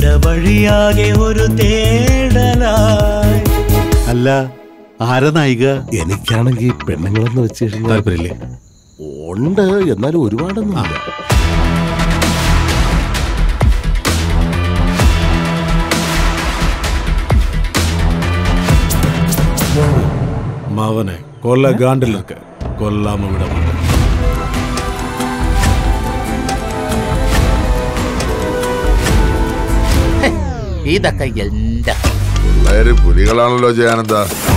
വഴിയാകെ ഒരു തേടലായി അല്ല ആരാ നായിക എനിക്കാണെങ്കിൽ പെണ്ണുങ്ങളെന്ന് വെച്ച് കഴിഞ്ഞാൽ താല്പര്യമില്ലേ ഉണ്ട് എന്നാലും ഒരുപാടൊന്നും ഇല്ല மவனை கொல்ல காண்டில் இருக்க கொல்லாம விட மாட்டேன் ഇതൊക്കെ എന്താ പിള്ളേര് പുലികളാണല്ലോ ജയാനന്ദ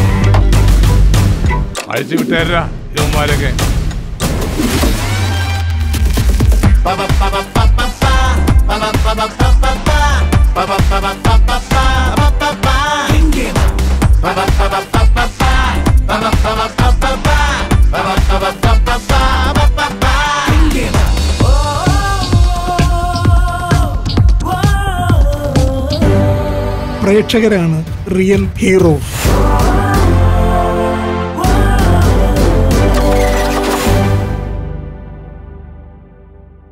അയച്ചു വിട്ടേരാ യുവമാരൊക്കെ പ്രേക്ഷകരാണ് റിയൽ ഹീറോസ്